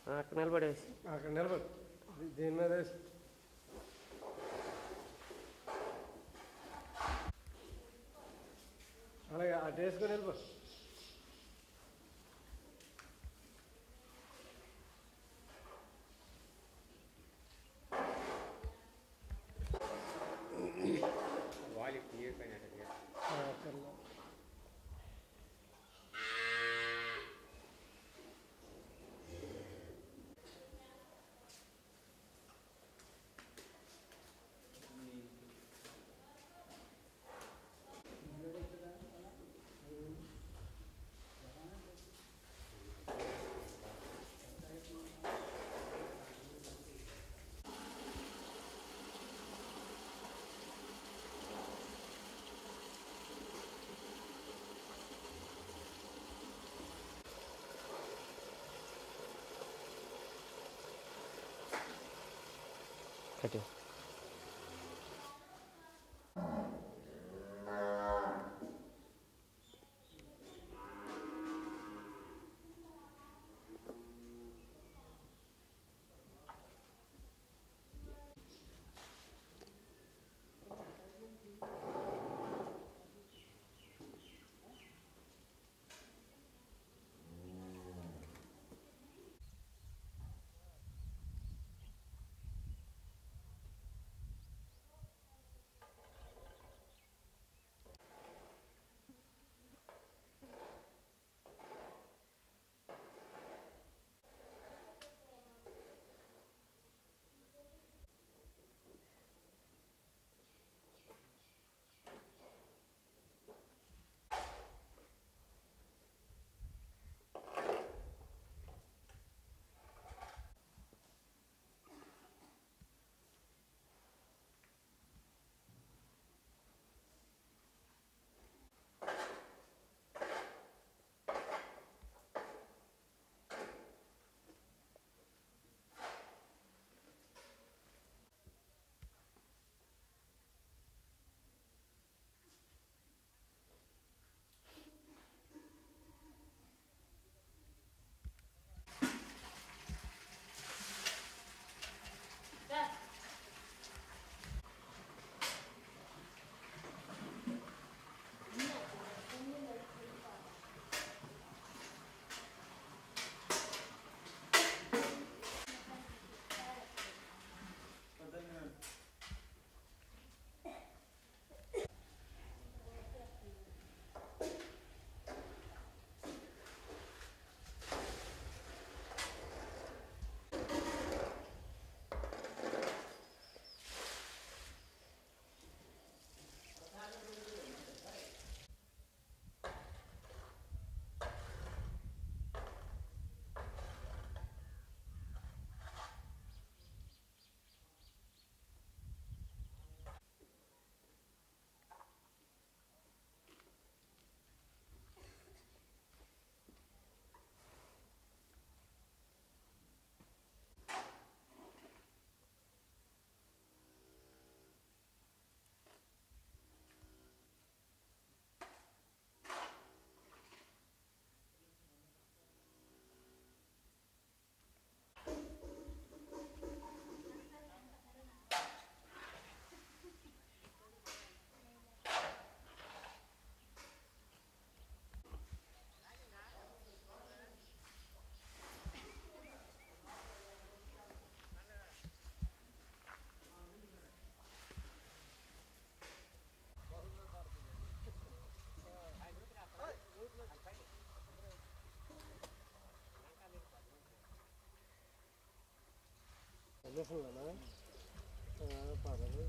ఆ, అక్కడ నిలబడేసి అక్కడ నిలబడు దీ- దీని మీద వేసి అలాగే అటు వేసుకొని వెళ్ళిపో వాళ్ళు క్లియర్ పైన అట్లా ఆ, అక్కర్లే. కట్టి వదిలేసిందా పర్వాలేదు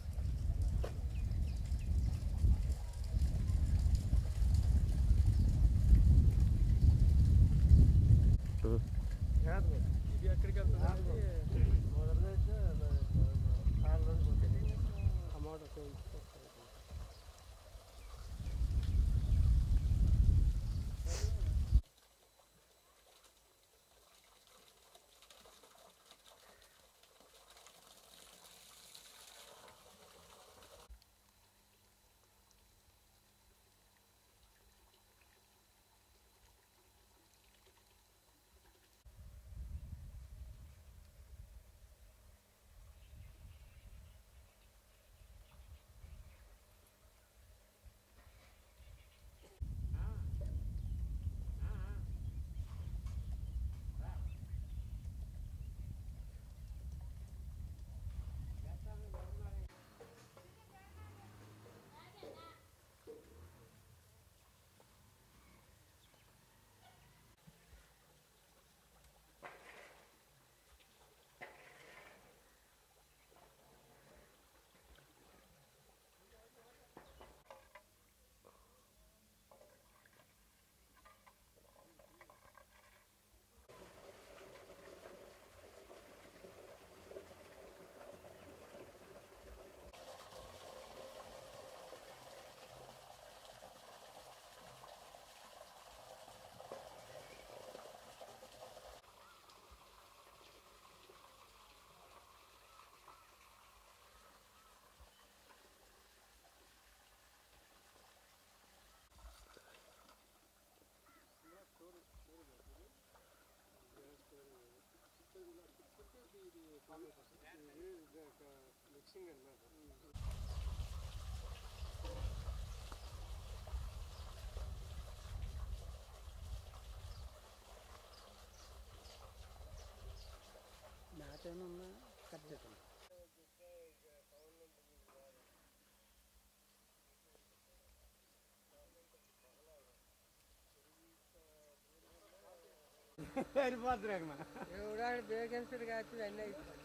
కాదు ఇది ఎక్కడికి వెళ్తుంది మొదలైతే కాళ్ళు రోజు పోతుంది అమౌంట్ మిక్సింగ్ అన్నమాట మ్యాచ్ ఏమైనా ఉన్నా కట్ చేస్తాను వెళ్ళిపోతున్నా ఎవడా వేకెన్సీ కావచ్చు అన్నీ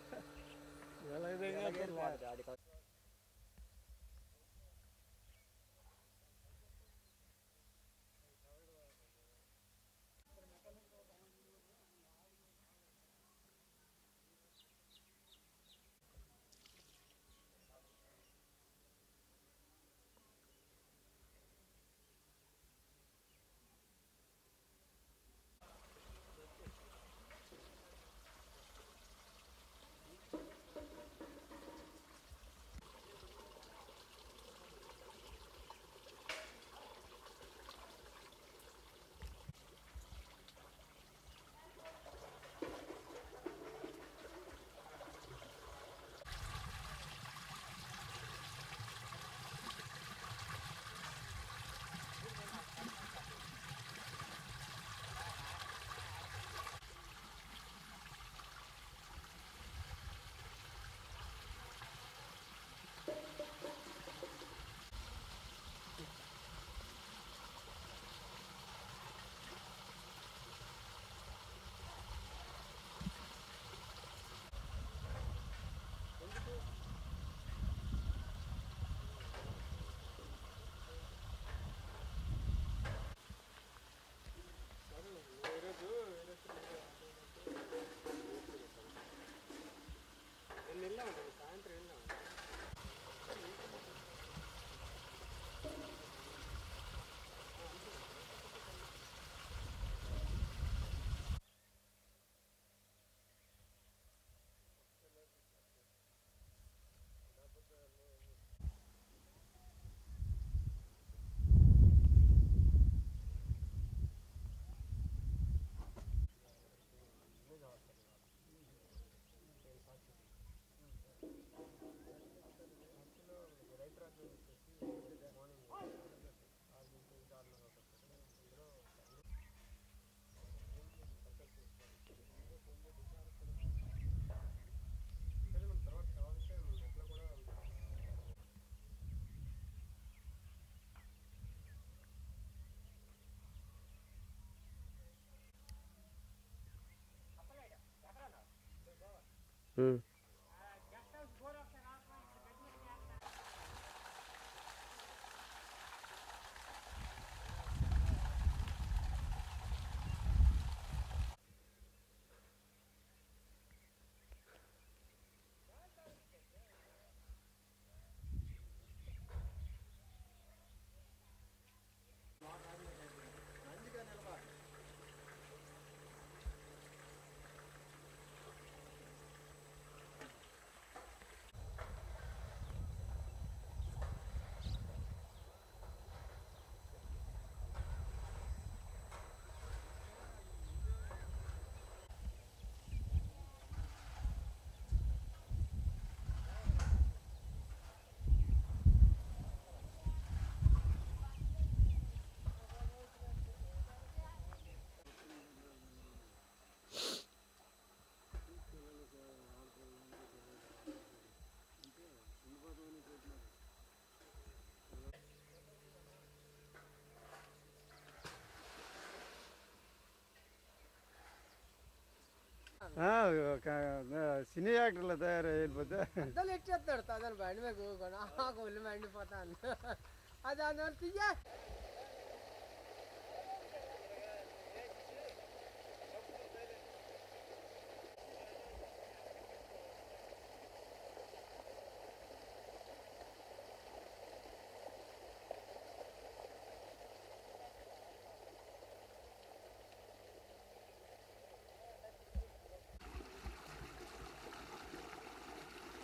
ఒక సినీ యాక్టర్లో తయారై వెళ్ళిపోతే అద్దలు ఎట్టేస్తాడు తదని బండి మీద కూకొని ఆ ఒళ్ళు మండిపోతాను అది అందువల్ల తీయ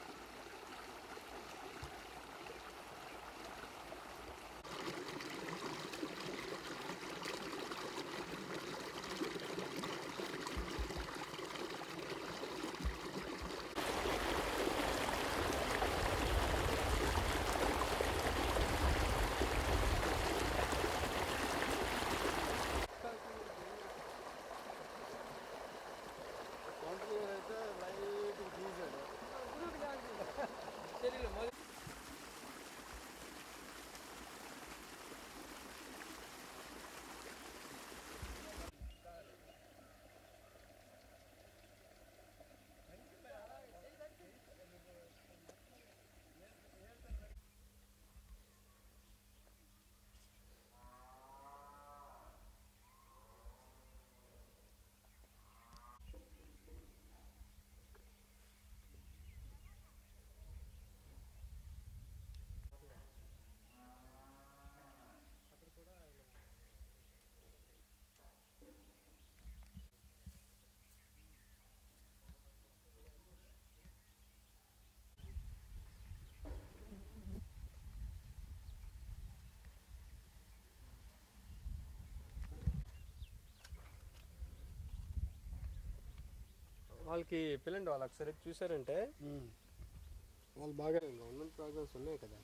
ఆ వాళ్ళకి పిల్లండి వాళ్ళు ఒకసారి వచ్చి చూసారంటే వాళ్ళు బాగా గవర్నమెంట్ ప్రోగ్రామ్స్ ఉన్నాయి కదా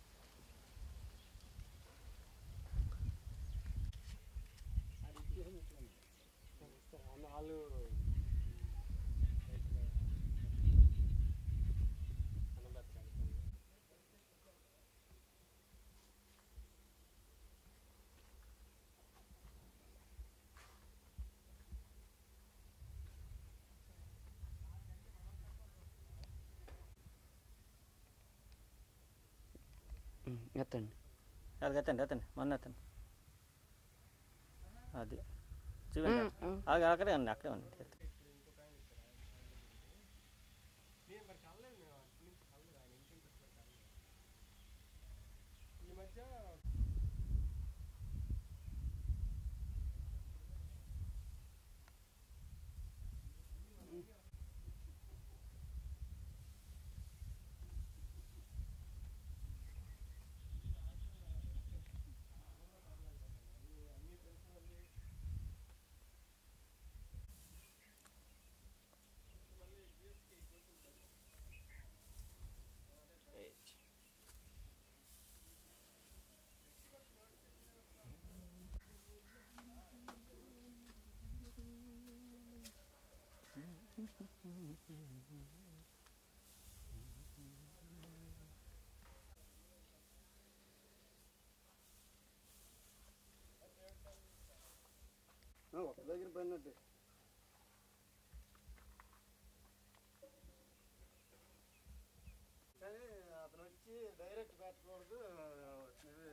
వాళ్ళు ఉమ్, ఎత్తండి అలాగే ఎత్తండి ఎత్తండి మొన్న ఎత్తండి అది చూడండి అలాగే అక్కడే ఉంది అక్కడే ఉంది ఎత్తండి. ఈ మధ్య ఒక దగ్గర పడినట్టు కానీ అతను వచ్చి డైరెక్ట్ పెట్టకూడదు ఇవి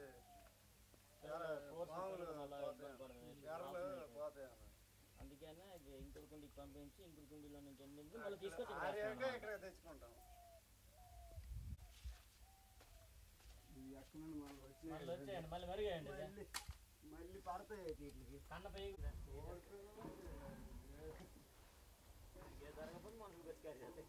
పాములు పోతాయి. ఎర్రలు పోతాయి అన్న. అందుకనే ఇది ఇంకుడు కుండికి పంపించి ఇంకుడు కుండీలో నుంచి ఎండింది మళ్ళీ తీసుకొచ్చి ఇక్కడ ఆరేగా వేస్తున్నాం ఇక్కడ తెచ్చుకుంటాం ఇవి ఎక్కడి నుండి మళ్ళీ వచ్చి మళ్ళీ వచ్చేయండి మళ్ళీ మెరుగేయండి ఇది. మళ్ళీ మళ్ళీ పడతాయి వీటికి కన్న పై ఏ జరగకపోతే మనకు పెట్టుకోవాలి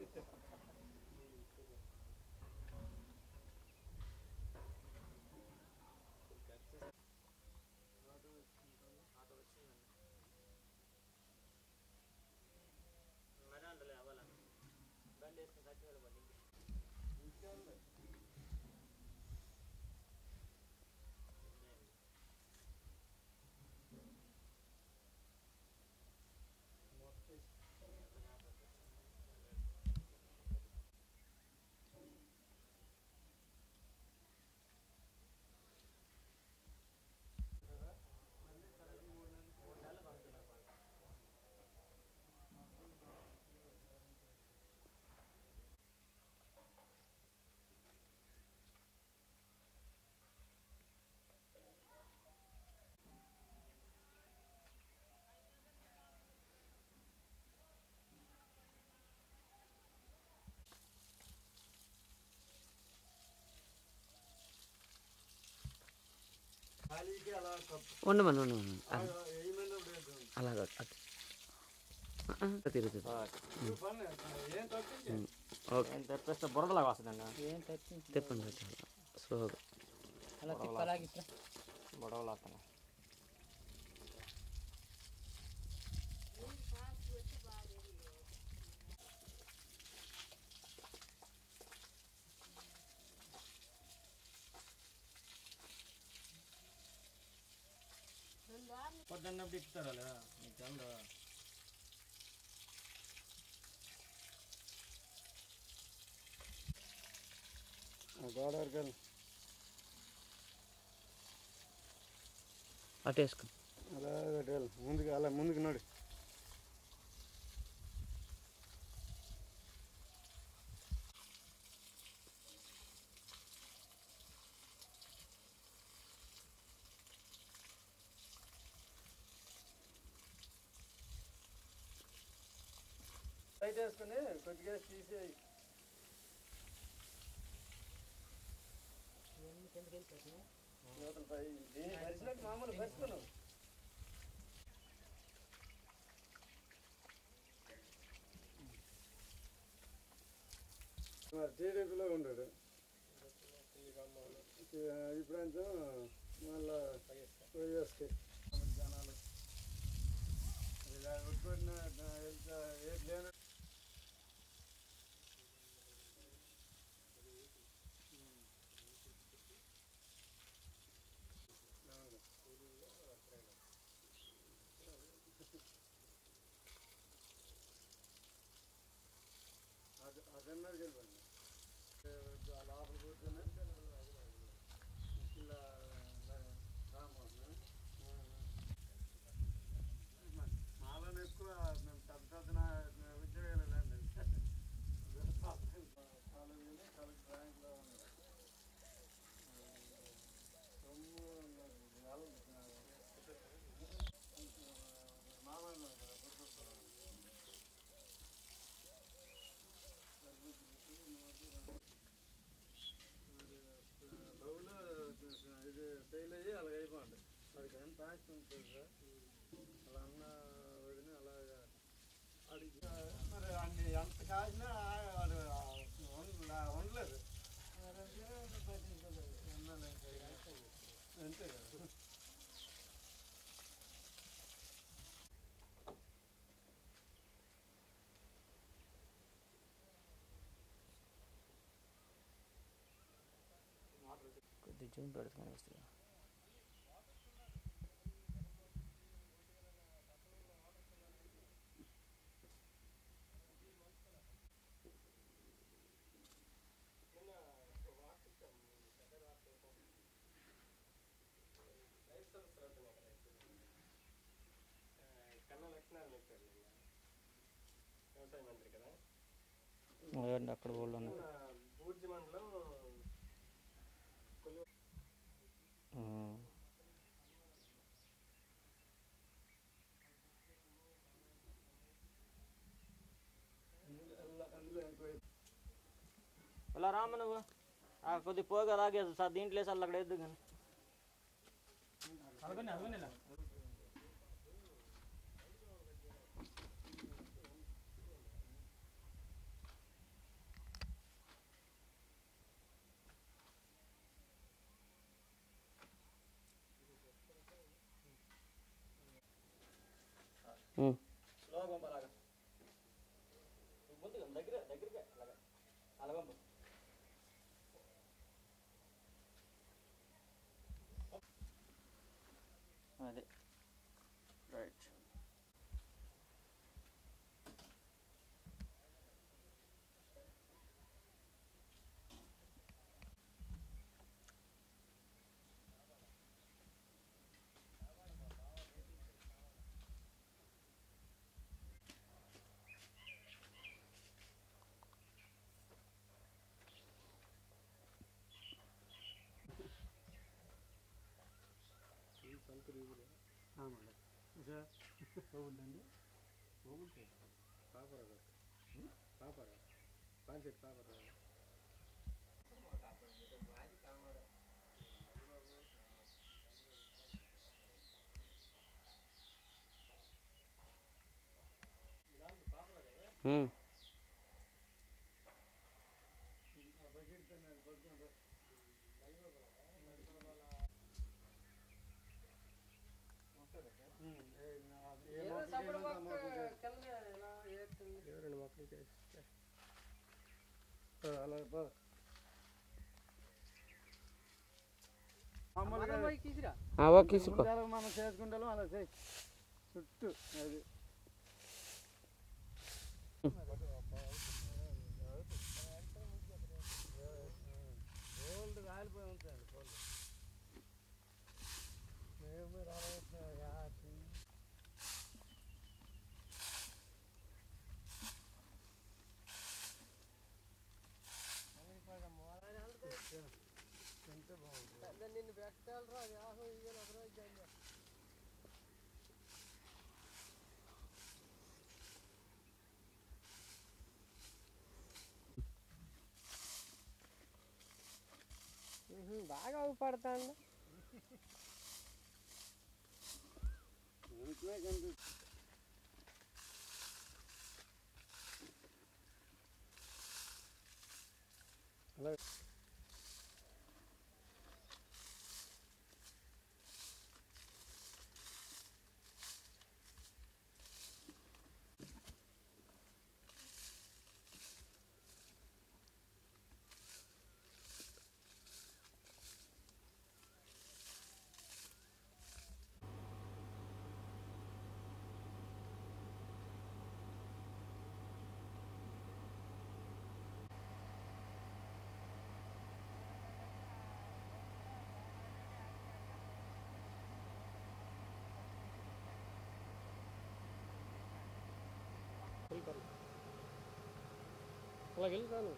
బండి వేసుకుని చచ్చిపోయాడు బండి ఖాళీకి అలా కప్పు ఉండమని ఉండమని అలా వేయమన్నప్పుడు ఏంటో. అలాగ అటు ఆ, ఆ, తిరుగుతుంది నువ్వు పని ఏం తప్పించి ఓకే ఎంత తెప్పిస్తే బురదలాగా వస్తుందండి ఏం తెచ్చి తిప్పండి చాలా స్లోగా అలా తిప్పలాగి ఇట్లా బుడవలు వస్తున్నాయి పొద్దున్నప్పుడు ఇస్తారు అలా మీకు తెలదు గోడ వరకు అటు వేసుకో అలా వెళ్ళి ముందుకు అలా ముందుకు నడు లైట్ వేసుకుని కొద్దిగా తీసేయి యువతల పై దీన్ని పరిచినట్టు మామూలు పరిచుకున్నావు మరి టీడీపీలో ఉన్నాడు ఇప్పుడు అంతా మళ్ళా వైఎస్కి జనాలు ఇలా ఉట్టుకొట్టిన వెళ్తా ఏది లేనట్టు బ్యాచ్ ఉంటుంది సార్ అలా అన్న వదిన అలాగా అడిగి మరి అన్ని ఎంత కాసినా వాడు ఉండ- ఉండలేదు మరి అందుకే పట్టించుకోలేదు ఎన్నాళ్ళు అంతే కదా కొద్దిగా జూమ్ పెడుతున్నాను వస్తుంది కన్నా లక్ష్మీనారాయణ వచ్చారు నిన్న. వ్యవసాయ మంత్రి కదా అదండి అక్కడ వాళ్ళు ఉన్నారు మన బూర్జి మండలం కొల్లు ఆ. అందులో ఎక్కువ ఇలా రామ్మ నువ్వు ఆ కొద్ది పోగా రాగేది సార్ దీంట్లో వేసి అక్కడ వేద్దు కానీ అలాగనే అలాగనే స్లోగా పంపు అలాగా ముందుగా దగ్గర దగ్గరగా అలాగా అలా పంపు అదే రైట్ అవునండి పాపరా పాపరా పాన్సెట్ పాపరా ఉమ్. ఏదో సపోర్ట్ మొక్క కింద ఇలా ఏరుతుంది. రెండు మొక్కలు చేసి అలా బా. మనం మామూలుగా పోయి కీసిరా. ఆ, ఓకే తీసుకో ముందర మనం చేసుకుంటాం అలా చేయి చుట్టూ అది గోల్డ్ కాలిపోయి ఉంటాయండి గోల్డ్ మేము రావచ్చు యాసి తింటే బాగుంటుంది పెద్ద నిన్ను పెట్టాలరా యాహో ఇయ్యాలి ఒక రోజు జాయిన్ చేస్తా. ఉహు, బాగా ఊపడతాండి ఇంట్లో కనిపిస్తుంది అలాగే వెళ్ళి రాను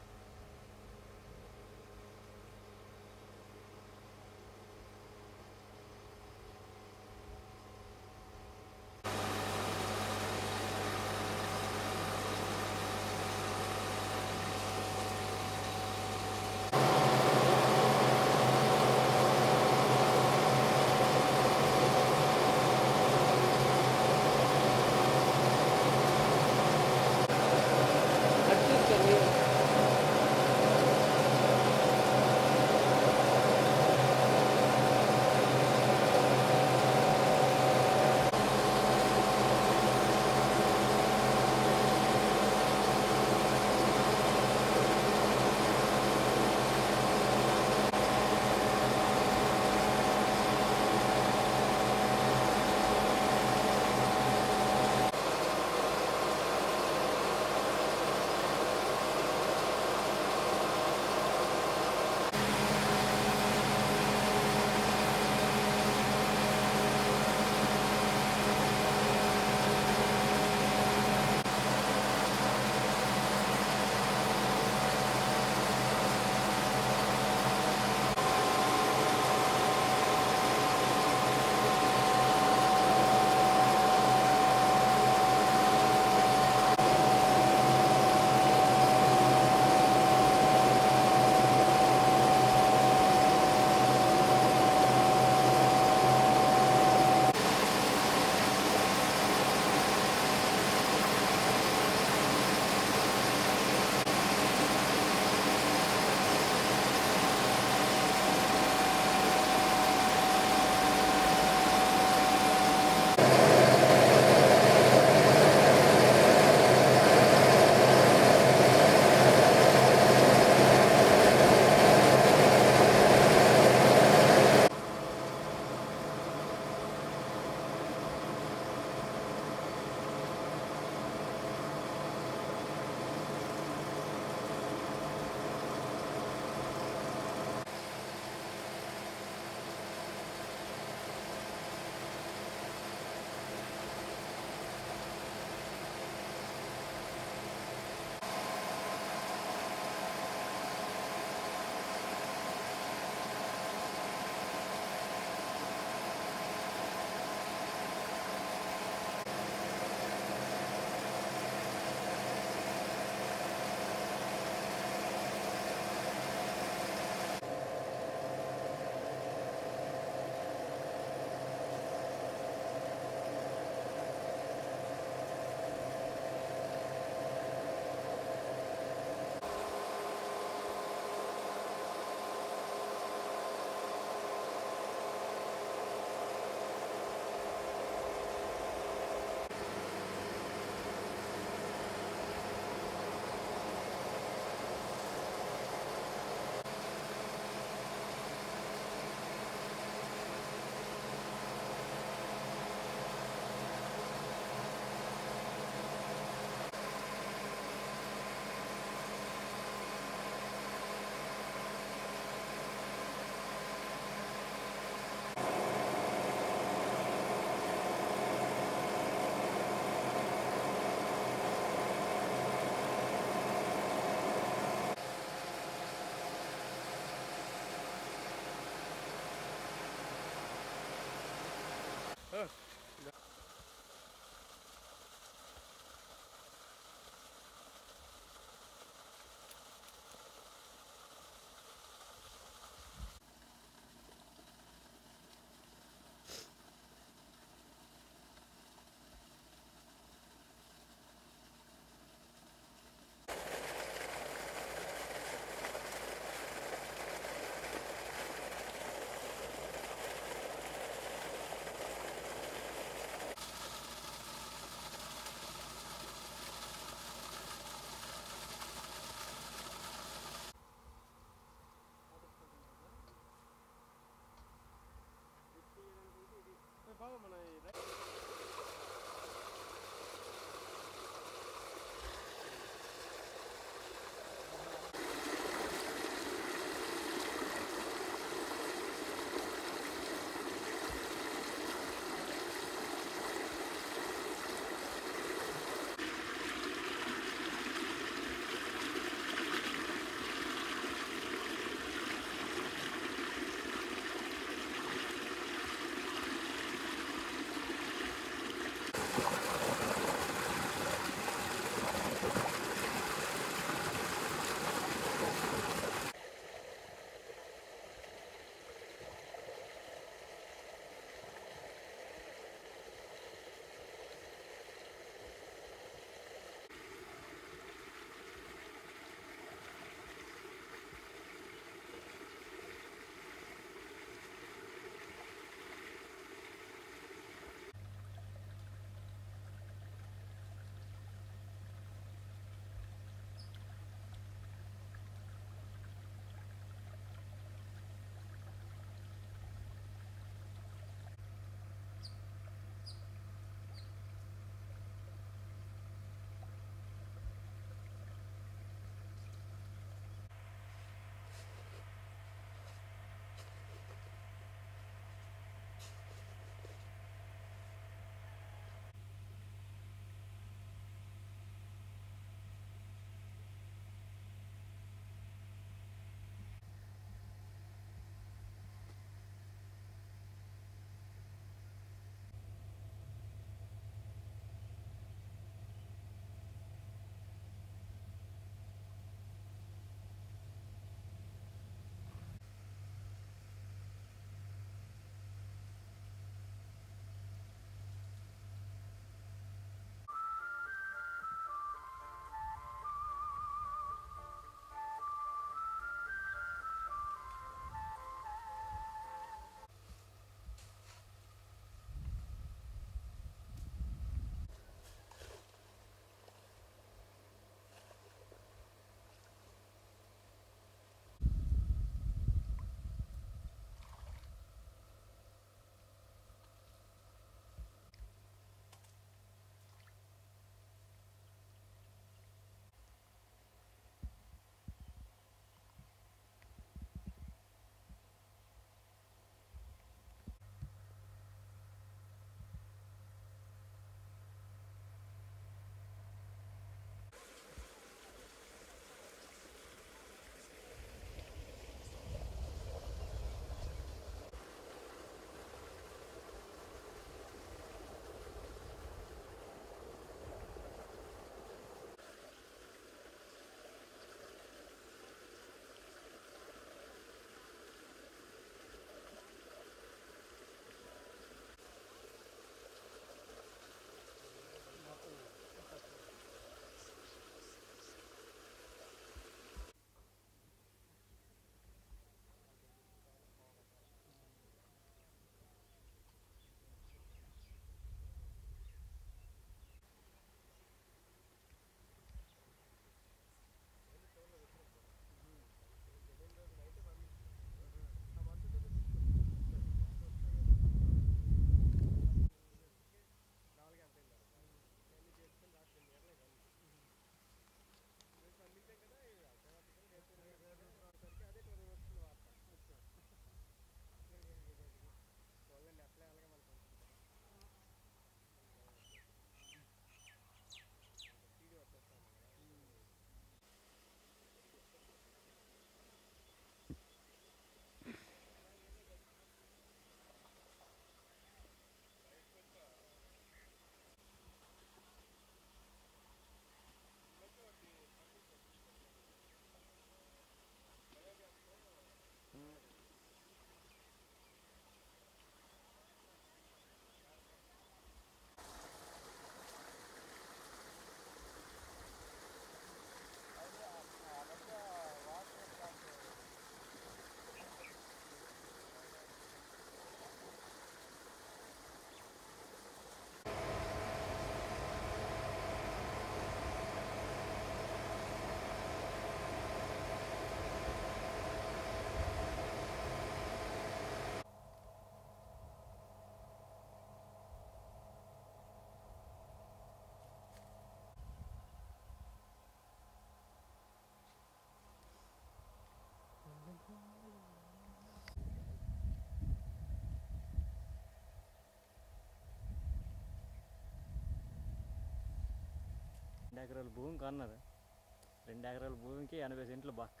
రెండు ఎకరాల భూమి కొన్నారు రెండు ఎకరాల భూమికి ఎనభై సెంట్లు బక్క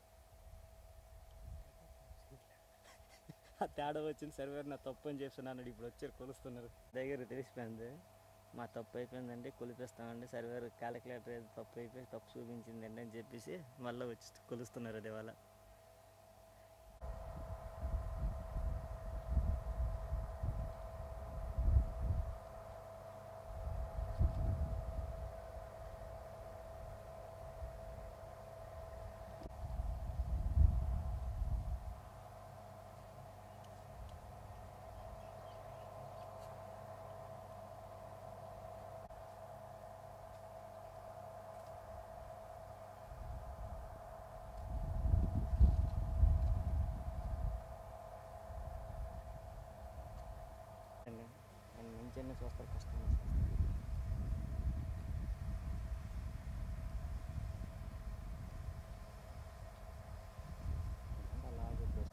ఆ తేడా వచ్చింది సర్వేర్ నా తప్పు అని చెప్తున్నాను ఇప్పుడు వచ్చారు కొలుస్తున్నారు దగ్గర తెలిసిపోయింది మా తప్పు అయిపోయిందండి కొలిపిస్తామండి సర్వేర్ క్యాలిక్యులేటర్ ఏదో తప్పు అయిపోయి తప్పు చూపించిందండి అని చెప్పేసి మళ్ళీ వచ్చి కొలుస్తున్నారు అది వాళ్ళ అండి ఆయన మంచిగానే చూస్తారు కస్టమర్స్ అలా చెప్పేసి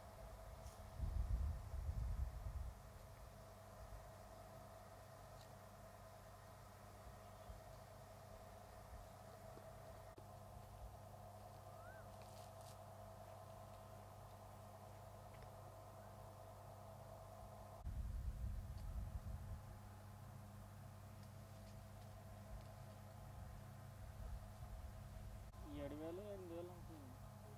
ఏడు వేలు ఎనిమిది వేలు అంటున్నాను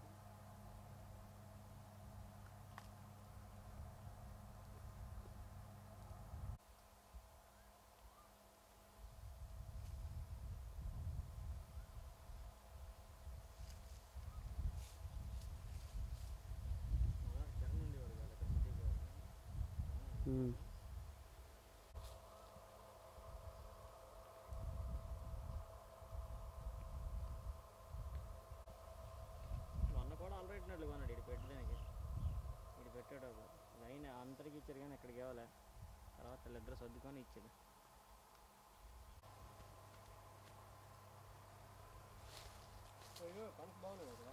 ఉమ్. మొన్న కూడా ఆల్రెడీ నట్లు కొన్నాడు ఇటు పెట్టడానికి ఇటు పెట్టాడు ఒక లైన్ అందరికి ఇచ్చారు కానీ ఇక్కడికి ఇవ్వలే తర్వాత వీళ్ళిద్దరు సర్దుకొని ఇచ్చాడు అయ్యో పంట బాగుంది కదా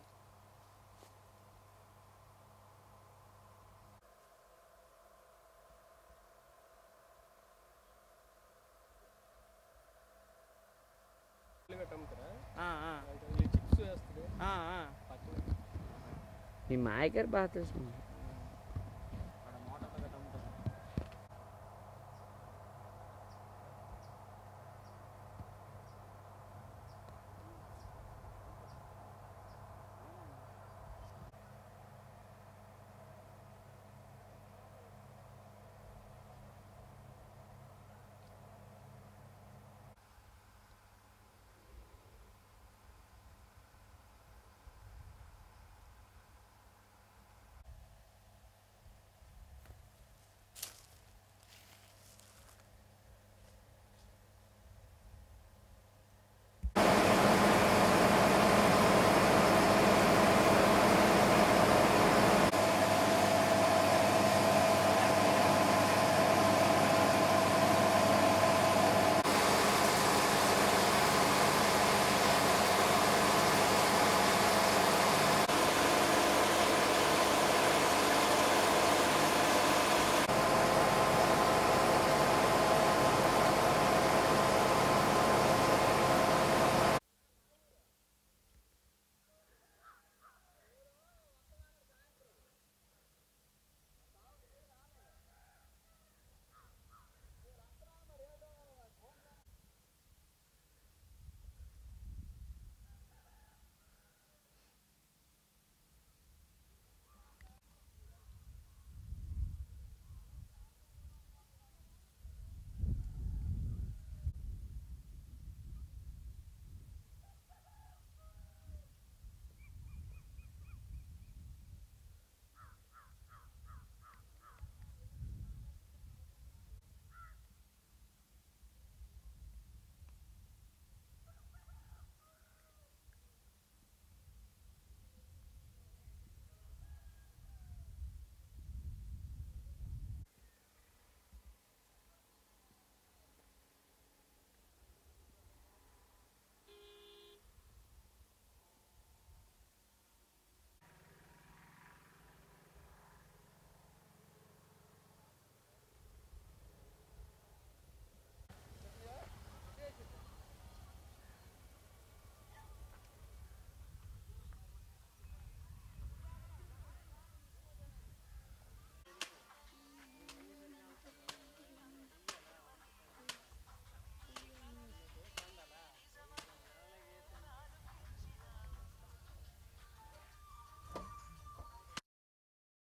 అమ్ముతారా ఆ, ఆ, చిప్స్ వేస్తుంది ఆ, ఆ. పక్కన మీ మాయగారు బాగా తెలుసు